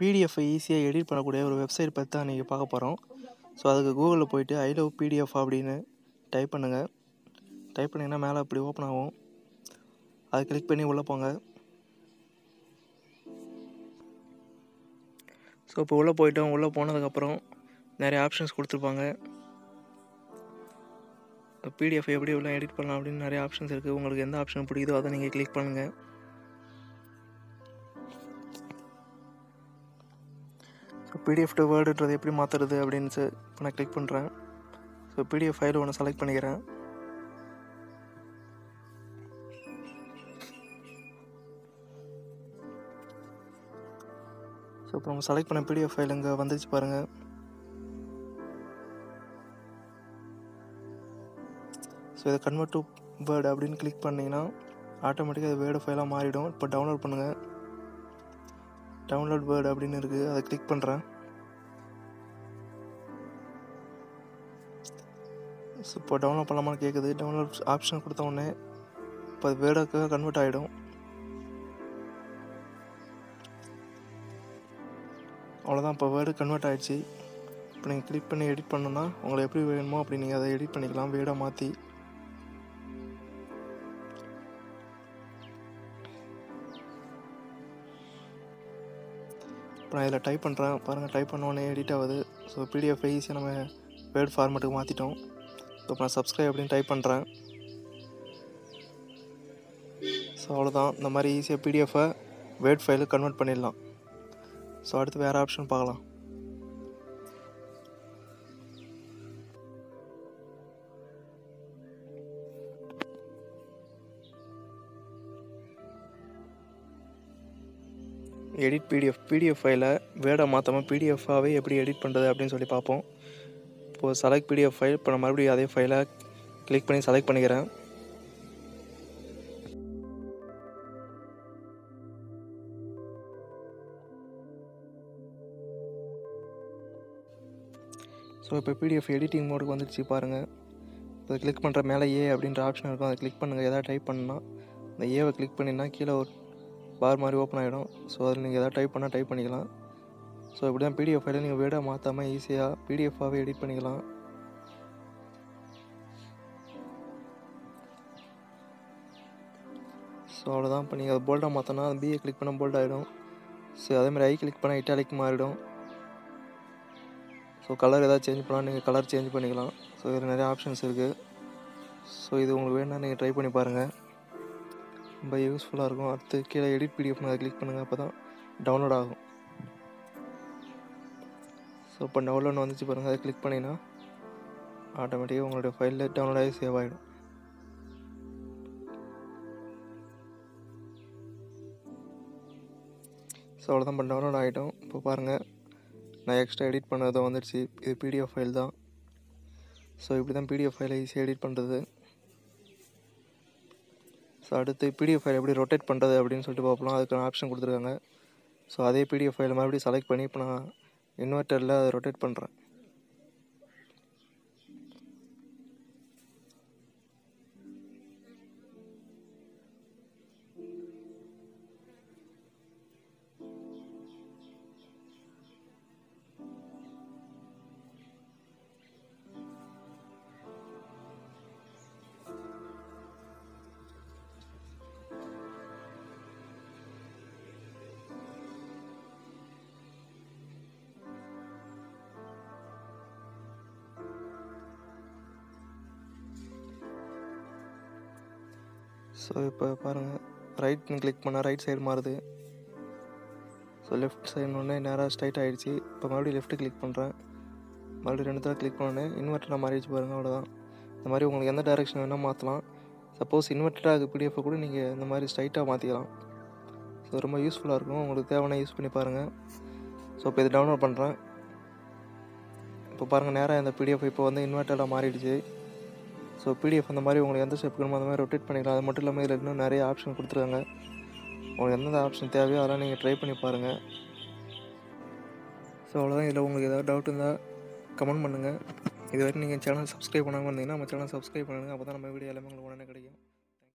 பிடிஎஃப்பை ஈஸியாக எடிட் பண்ணக்கூடிய ஒரு வெப்சைட் பற்றி தான் நீங்கள் பார்க்க போகிறோம் ஸோ அதுக்கு கூகுளில் போயிட்டு ஐ லவ் பிடிஎஃப் அப்படின்னு டைப் பண்ணுங்கள் டைப் பண்ணிங்கன்னா மேலே அப்படி ஓப்பன் ஆகும் அதை கிளிக் பண்ணி உள்ளே போங்க ஸோ இப்போ உள்ளே போயிட்டோம் உள்ளே போனதுக்கப்புறம் நிறைய ஆப்ஷன்ஸ் கொடுத்துருப்பாங்க பிடிஎஃப் எப்படி உள்ள எடிட் பண்ணலாம் அப்படின்னு நிறைய ஆப்ஷன்ஸ் இருக்குது உங்களுக்கு எந்த ஆப்ஷன் பிடிக்குதோ அதை நீங்கள் கிளிக் பண்ணுங்கள் ஸோ பிடிஎஃப் டு வேர்டுன்றது எப்படி மாற்றுறது அப்படின்னு இப்போ நான் கிளிக் பண்ணுறேன் ஸோ பிடிஎஃப் ஃபைல் ஒன்று செலக்ட் பண்ணிக்கிறேன் ஸோ இப்போ நம்ம செலக்ட் பண்ண பிடிஎஃப் ஃபைல் இங்கே வந்துருச்சு பாருங்கள் ஸோ இதை கன்வெர்ட் டு வேர்டு அப்படின்னு கிளிக் பண்ணிங்கன்னா ஆட்டோமேட்டிக்காக அது வேர்டு ஃபைலாக மாறிடும் இப்போ டவுன்லோட் பண்ணுங்கள் டவுன்லோட் வேர்டு அப்படின்னு இருக்குது அதை கிளிக் பண்ணுறேன் ஸோ இப்போ டவுன்லோட் பண்ணலாமான்னு கேட்குது டவுன்லோட் ஆப்ஷன் கொடுத்த உடனே இப்போ அது வேர்டாக கன்வெர்ட் ஆகிடும் அவ்வளோதான் இப்போ வேர்டு கன்வெர்ட் ஆகிடுச்சு இப்போ நீங்கள் கிளிக் பண்ணி எடிட் பண்ணணுன்னா உங்களுக்கு எப்படி வேணுமோ அப்படி நீங்கள் அதை எடிட் பண்ணிக்கலாம் வேர்டாக மாற்றி இப்போ நான் இதில் டைப் பண்ணுறேன் பாருங்கள் டைப் பண்ணோடனே எடிட் ஆகுது ஸோ பிடிஎஃப் ஈஸியாக நம்ம வேர்ட் ஃபார்மேட்டுக்கு மாற்றிட்டோம் ஸோ இப்போ நான் சப்ஸ்கிரைப் அப்படின்னு டைப் பண்ணுறேன் ஸோ அவ்வளோதான் இந்த மாதிரி ஈஸியாக பிடிஎஃபை வேர்ட் ஃபைலுக்கு கன்வெர்ட் பண்ணிடலாம் ஸோ அடுத்து வேறு ஆப்ஷன் பார்க்கலாம் எடிட் பிடிஎஃப் பிடிஎஃப் ஃபைலை வேர்டை மாற்றாமல் பிடிஎஃபாகவே எப்படி எடிட் பண்ணுறது அப்படின்னு சொல்லி பார்ப்போம் இப்போது செலக்ட் பிடிஎஃப் ஃபைல் இப்போ நான் மறுபடியும் அதே ஃபைலை கிளிக் பண்ணி செலக்ட் பண்ணிக்கிறேன் ஸோ இப்போ பிடிஎஃப் எடிட்டிங் மோடுக்கு வந்துடுச்சு பாருங்கள் இப்போ கிளிக் பண்ணுற மேலே ஏ அப்படின்ற ஆப்ஷன் இருக்கும் அதை கிளிக் பண்ணுங்கள் எதாவது டைப் பண்ணால் அந்த ஏவை கிளிக் பண்ணினா கீழே ஒரு பார் மாதிரி ஓப்பன் ஆகிடும் ஸோ அதில் நீங்கள் எதாவது டைப் பண்ணால் டைப் பண்ணிக்கலாம் ஸோ இப்படி தான் பிடிஎஃப் ஃபைலை நீங்கள் வேர்டாக மாற்றாமல் ஈஸியாக பிடிஎஃபாகவே எடிட் பண்ணிக்கலாம் ஸோ அவ்வளோதான் இப்போ நீங்கள் அதை போல்டாக மாற்றினா அது பிஏ கிளிக் பண்ணால் போல்ட் ஆகிடும் ஸோ அதேமாதிரி ஐ கிளிக் பண்ணால் இட்டாலிக் மாறிடும் ஸோ கலர் எதாவது சேஞ்ச் பண்ணால் நீங்கள் கலர் சேஞ்ச் பண்ணிக்கலாம் ஸோ இதில் நிறைய ஆப்ஷன்ஸ் இருக்குது ஸோ இது உங்களுக்கு வேணும்னா நீங்கள் ட்ரை பண்ணி பாருங்கள் ரொம்ப யூஸ்ஃபுல்லாக இருக்கும் அடுத்து கீழே எடிட் பிடிஎஃப் அதை கிளிக் பண்ணுங்கள் அப்போ தான் டவுன்லோட் ஆகும் ஸோ இப்போ டவுன்லோட் வந்துச்சு பாருங்கள் அதை கிளிக் பண்ணிங்கன்னா ஆட்டோமேட்டிக்காக உங்களுடைய ஃபைலில் டவுன்லோட் ஆகி சேவ் ஆகிடும் ஸோ அவ்வளோதான் இப்போ டவுன்லோட் ஆகிட்டோம் இப்போ பாருங்கள் நான் எக்ஸ்ட்ரா எடிட் பண்ணதோ வந்துடுச்சு இது பிடிஎஃப் ஃபைல் தான் ஸோ இப்படி தான் பிடிஎஃப் ஃபைலை ஈஸியாக எடிட் பண்ணுறது ஸோ அடுத்து பிடிஎஃப் ஃபைல் எப்படி ரொட்டேட் பண்ணுறது அப்படின்னு சொல்லிட்டு பார்ப்போம் அதுக்கான ஆப்ஷன் கொடுத்துருக்காங்க ஸோ அதே பிடிஎஃப் ஃபைல் மறுபடியும் செலக்ட் பண்ணி இப்போ நான் இன்வெர்ட்டரில் அதை ரொட்டேட் பண்ணுறேன் ஸோ இப்போ பாருங்கள் ரைட்னு கிளிக் பண்ணால் ரைட் சைடு மாறுது ஸோ லெஃப்ட் சைடு ஒன்று நேராக ஸ்ட்ரைட் ஆகிடுச்சு இப்போ மறுபடியும் லெஃப்ட்டு கிளிக் பண்ணுறேன் மறுபடியும் ரெண்டு தடவை கிளிக் பண்ணோன்னே இன்வெர்ட்டராக மாறிடுச்சு பாருங்கள் அவ்வளோதான் இந்த மாதிரி உங்களுக்கு எந்த டேரெக்ஷன் வேணால் மாற்றலாம் சப்போஸ் இன்வெர்ட்டராக பிடிஎஃப் கூட நீங்கள் இந்த மாதிரி ஸ்ட்ரைட்டாக மாற்றிக்கலாம் ஸோ ரொம்ப யூஸ்ஃபுல்லாக இருக்கும் உங்களுக்கு தேவையான யூஸ் பண்ணி பாருங்கள் ஸோ இப்போ இது டவுன்லோட் பண்ணுறேன் இப்போ பாருங்கள் நேராக இந்த பிடிஎஃப் இப்போ வந்து இன்வெர்ட்டராக மாறிடுச்சு ஸோ பிடிஎஃப் அந்த மாதிரி உங்களுக்கு எந்த ஸ்டெப் வேணுமோ அந்த மாதிரி ரொட்டேட் பண்ணிக்கலாம் அது மட்டும் இல்லாமல் இதில் இன்னும் நிறைய ஆப்ஷன் கொடுத்துருக்காங்க உங்களுக்கு எந்தெந்த ஆப்ஷன் தேவையோ அதெல்லாம் நீங்கள் ட்ரை பண்ணி பாருங்கள் ஸோ அவ்வளோதான் இதில் உங்களுக்கு ஏதாவது டவுட் இருந்தால் கமெண்ட் பண்ணுங்கள் இது வரைக்கும் நீங்கள் சேனல் சப்ஸ்கிரைப் பண்ணாமல் இருந்தீங்கன்னா நம்ம சேனல் சப்ஸ்கிரைப் பண்ணுங்கள் அப்போ தான் நம்ம வீடியோ எல்லாமே உங்களுக்கு உடனே கிடைக்கும்